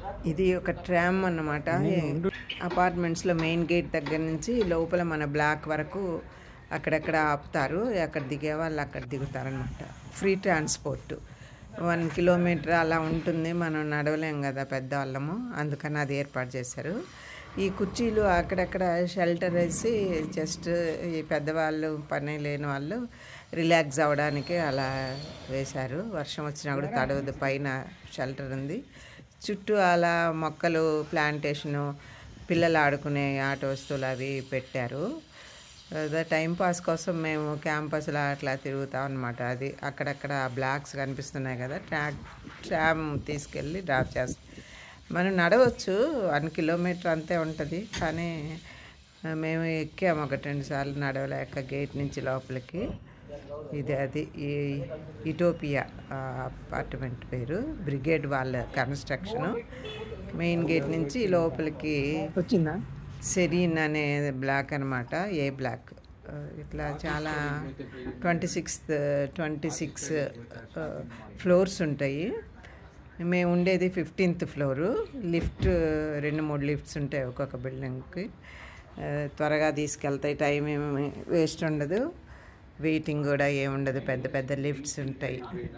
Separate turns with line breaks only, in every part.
ఇది ఒక ట్రామ్ అన్నమాట అపార్ట్మెంట్స్లో మెయిన్ గేట్ దగ్గర నుంచి లోపల మన బ్లాక్ వరకు అక్కడక్కడ ఆపుతారు అక్కడ దిగే వాళ్ళు అక్కడ దిగుతారనమాట ఫ్రీ ట్రాన్స్పోర్ట్ వన్ కిలోమీటర్ అలా ఉంటుంది మనం నడవలేం కదా పెద్దవాళ్ళము అందుకని అది ఏర్పాటు చేశారు ఈ కుర్చీలు అక్కడక్కడ షెల్టర్ వేసి జస్ట్ ఈ పెద్దవాళ్ళు పని లేని వాళ్ళు రిలాక్స్ అవ్వడానికి అలా వేశారు వర్షం వచ్చినా కూడా తడవదు పైన షెల్టర్ ఉంది చుట్టూ అలా మొక్కలు ప్లాంటేషను పిల్లలు ఆడుకునే ఆట వస్తువులు అవి పెట్టారు అదే టైం పాస్ కోసం మేము క్యాంపస్లో అట్లా తిరుగుతాం అనమాట అది అక్కడక్కడ బ్లాక్స్ కనిపిస్తున్నాయి కదా ట్రాక్ ట్రామ్ తీసుకెళ్ళి డ్రాప్ చేస్తాం మనం నడవచ్చు వన్ కిలోమీటర్ అంతే ఉంటుంది కానీ ఆ, మేము ఎక్కాము ఒకటి రెండు సార్లు నడవలేక గేట్ నుంచి లోపలికి ఇది అది ఈ ఇటోపియా ఆ, అపార్ట్మెంట్ పేరు బ్రిగేడ్ వాళ్ళ కన్స్ట్రక్షను మెయిన్ గేట్ నుంచి లోపలికి
వచ్చిందా
సెరీన్ అనే బ్లాక్ అనమాట ఏ బ్లాక్ ఆ, ఇట్లా చాలా twenty sixth twenty six floors ఉంటాయి మేము ఉండేది ఫిఫ్టీన్త్ ఫ్లోరు లిఫ్ట్ రెండు మూడు లిఫ్ట్స్ ఉంటాయి ఒక్కొక్క బిల్డింగ్కి ఆ, త్వరగా తీసుకెళ్తాయి టైం ఏమి వేస్ట్ ఉండదు వెయిటింగ్ కూడా ఏముండదు పెద్ద పెద్ద లిఫ్ట్స్ ఉంటాయి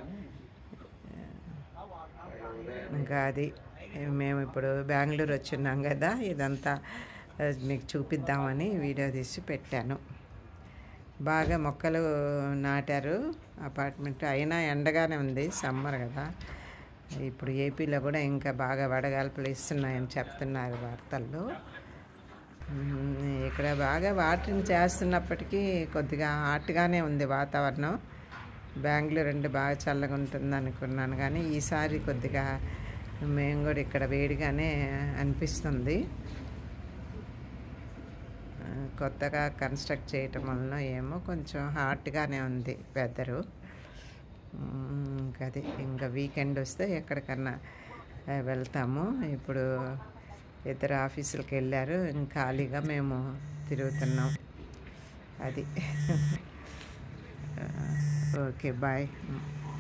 ఇంకా అది మేము ఇప్పుడు బెంగళూరు వచ్చిన్నాం కదా ఇదంతా ఆ, మీకు చూపిద్దామని వీడియో తీసి పెట్టాను బాగా మొక్కలు నాటారు అపార్ట్మెంట్ అయినా ఎండగానే ఉంది సమ్మర్ కదా ఇప్పుడు ఏపీలో కూడా ఇంకా బాగా వడగాల్పులు ఇస్తున్నాయని చెప్తున్నారు వార్తల్లో ఉమ్, ఇక్కడ బాగా వాటరింగ్ చేస్తున్నప్పటికీ కొద్దిగా హాట్గానే ఉంది వాతావరణం బెంగళూరు అంటే బాగా చల్లగా ఉంటుంది అనుకున్నాను కానీ ఈసారి కొద్దిగా మేము కూడా ఇక్కడ వేడిగానే అనిపిస్తుంది ఆ, కొత్తగా కన్స్ట్రక్ట్ చేయటం వలన ఏమో కొంచెం హాట్గానే ఉంది వెదరు ఇంకా అది ఇంకా వీకెండ్ వస్తే ఎక్కడికన్నా ఆ, వెళ్తాము ఇప్పుడు ఇద్దరు ఆఫీసులకు వెళ్ళారు ఇంకా ఖాళీగా మేము తిరుగుతున్నాం అది ఓకే బాయ్